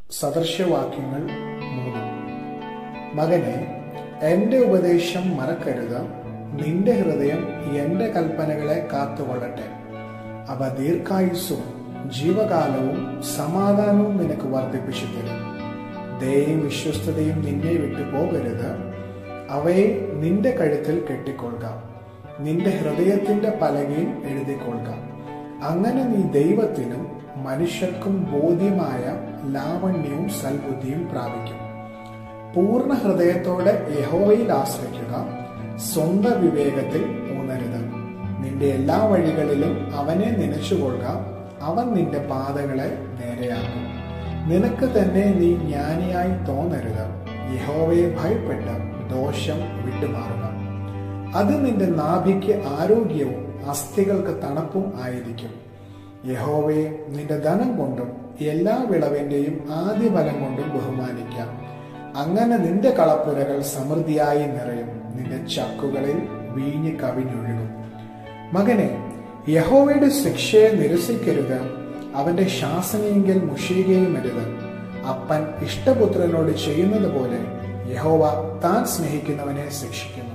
സദൃശവാക്യങ്ങൾ മൂന്ന് മകനെ എന്റെ ഉപദേശം മറക്കരുത് നിന്റെ ഹൃദയം എന്റെ കൽപ്പനകളെ കാത്തുകൊള്ളട്ടെ അവ ദീർഘായുസ്സും ജീവകാലവും സമാധാനവും നിനക്ക് വർദ്ധിപ്പിച്ചു തരും ദയയും വിശ്വസ്തതയും നിന്നെ വിട്ടു പോകരുത് അവയെ നിന്റെ കഴുത്തിൽ കെട്ടിക്കൊള്ളുക നിന്റെ ഹൃദയത്തിന്റെ പലകയിൽ എഴുതിക്കൊള്ളുക അങ്ങനെ നീ ദൈവത്തിനും മനുഷ്യർക്കും ബോധ്യമായ ലാവണ്യവും സൽബുദ്ധിയും പ്രാപിക്കും പൂർണ്ണ ഹൃദയത്തോടെ യഹോവയിൽ ആശ്രയിക്കുക സ്വന്തം വിവേകത്തിൽ ഊന്നരുത് നിന്റെ എല്ലാ വഴികളിലും അവനെ നനച്ചുകൊള്ളുക അവൻ നിന്റെ പാതകളെ നേരെയാക്കും നിനക്ക് തന്നെ നീ ജ്ഞാനിയായി തോന്നരുത് യഹോവയെ ഭയപ്പെട്ട് ദോഷം വിട്ടുമാറുക അത് നിന്റെ നാഭിക്ക് ആരോഗ്യവും അസ്ഥികൾക്ക് തണുപ്പും ആയിരിക്കും യഹോവയെ നിന്റെ ധനം കൊണ്ടും എല്ലാ വിളവിന്റെയും ആദ്യ ഫലം കൊണ്ടും ബഹുമാനിക്കാം അങ്ങനെ നിന്റെ കളപ്പുരകൾ സമൃദ്ധിയായി നിറയും നിന്റെ ചക്കുകളിൽ വീഞ്ഞ് കവിഞ്ഞൊഴുകും മകനെ യഹോവയുടെ ശിക്ഷയെ നിരസിക്കരുത് അവന്റെ ശാസനയെങ്കിൽ മുഷിയുകയും അരുത് അപ്പൻ ഇഷ്ടപുത്രനോട് ചെയ്യുന്നത് പോലെ യഹോവ താൻ സ്നേഹിക്കുന്നവനെ ശിക്ഷിക്കുന്നു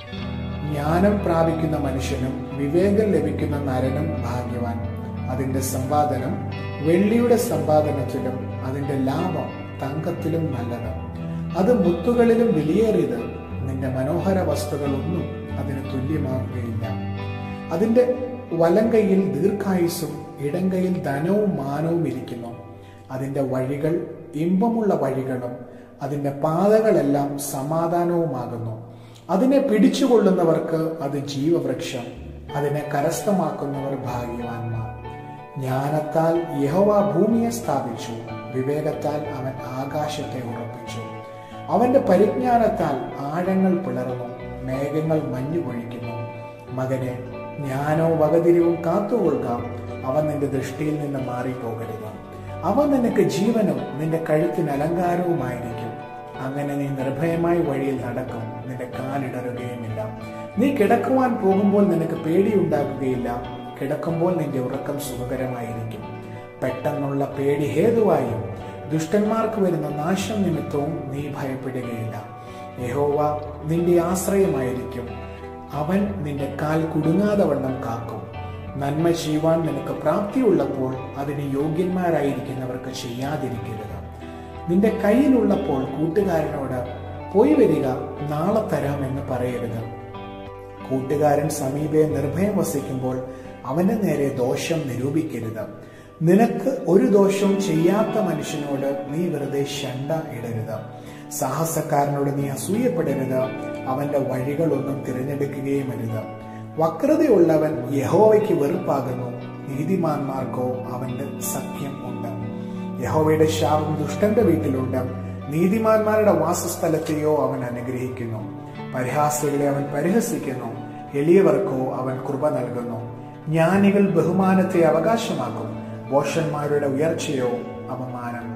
ജ്ഞാനം പ്രാപിക്കുന്ന മനുഷ്യനും വിവേകം ലഭിക്കുന്ന നരനും ഭാഗ്യവാൻ അതിന്റെ സമ്പാദനം വെള്ളിയുടെ സമ്പാദനത്തിലും അതിന്റെ ലാഭം തങ്കത്തിലും നല്ലത് അത് മുത്തുകളിലും വിലയേറിയത് നിന്റെ മനോഹര വസ്തുക്കളൊന്നും അതിന് തുല്യമാകുകയില്ല അതിന്റെ വലങ്കയിൽ ദീർഘായുസും ഇടങ്കയിൽ ധനവും മാനവും ഇരിക്കുന്നു അതിന്റെ വഴികൾ ഇമ്പമുള്ള വഴികളും അതിന്റെ പാതകളെല്ലാം സമാധാനവുമാകുന്നു അതിനെ പിടിച്ചുകൊള്ളുന്നവർക്ക് അത് ജീവവൃക്ഷം അതിനെ കരസ്ഥമാക്കുന്നവർ ഭാഗ്യവാന്മാർ ജ്ഞാനത്താൽ യഹോവ ഭൂമിയെ സ്ഥാപിച്ചു വിവേകത്താൽ അവൻ ആകാശത്തെ ഉറപ്പിച്ചു അവന്റെ പരിജ്ഞാനത്താൽ ആഴങ്ങൾ പിളർന്നു മേഘങ്ങൾ മഞ്ഞു പൊഴിക്കുന്നു മകനെ ജ്ഞാനവും വകതിരിവും കാത്തുകൊള്ളുക അവൻ നിന്റെ ദൃഷ്ടിയിൽ നിന്ന് മാറിപ്പോകരുത് അവൻ നിനക്ക് ജീവനും നിന്റെ കഴുത്തിന് അലങ്കാരവുമായിരിക്കും അങ്ങനെ നീ നിർഭയമായി വഴിയിൽ നടക്കും നിന്റെ കാലിടറുകയുമില്ല നീ കിടക്കുവാൻ പോകുമ്പോൾ നിനക്ക് പേടിയുണ്ടാകുകയില്ല കിടക്കുമ്പോൾ നിന്റെ ഉറക്കം സുഖകരമായിരിക്കും പെട്ടെന്നുള്ള പേടി ഹേതുവായും ദുഷ്ടന്മാർക്ക് വരുന്ന നാശം നിമിത്തവും നീ ഭയപ്പെടുകയില്ല യഹോവ നിന്റെ ആശ്രയമായിരിക്കും അവൻ നിന്റെ കാൽ കുടുങ്ങാതെ വണ്ണം കാക്കും നന്മ ചെയ്യുവാൻ നിനക്ക് പ്രാപ്തിയുള്ളപ്പോൾ അതിന് യോഗ്യന്മാരായിരിക്കുന്നവർക്ക് ചെയ്യാതിരിക്കരുത് നിന്റെ കയ്യിലുള്ളപ്പോൾ കൂട്ടുകാരനോട് പോയി വരിക നാളെ തരാമെന്ന് പറയരുത് കൂട്ടുകാരൻ സമീപെ നിർഭയം വസിക്കുമ്പോൾ അവന്റെ നേരെ ദോഷം നിരൂപിക്കരുത് നിനക്ക് ഒരു ദോഷവും ചെയ്യാത്ത മനുഷ്യനോട് നീ വെറുതെ ശണ്ട ഇടരുത് സാഹസക്കാരനോട് നീ അസൂയപ്പെടരുത് അവന്റെ വഴികളൊന്നും തിരഞ്ഞെടുക്കുകയും അരുത് വക്രതയുള്ളവൻ യഹോവയ്ക്ക് വെറുപ്പാകുന്നു നീതിമാന്മാർക്കോ അവന്റെ സഖ്യം ഉണ്ട് യഹോവയുടെ ശാപം ദുഷ്ടന്റെ വീട്ടിലുണ്ട് നീതിമാന്മാരുടെ വാസസ്ഥലത്തെയോ അവൻ അനുഗ്രഹിക്കുന്നു പരിഹാസികളെ അവൻ പരിഹസിക്കുന്നു എളിയവർക്കോ അവൻ കൃപ നൽകുന്നു ജ്ഞാനികൾ ബഹുമാനത്തെ അവകാശമാക്കും ബോഷന്മാരുടെ ഉയർച്ചയോ അപമാനം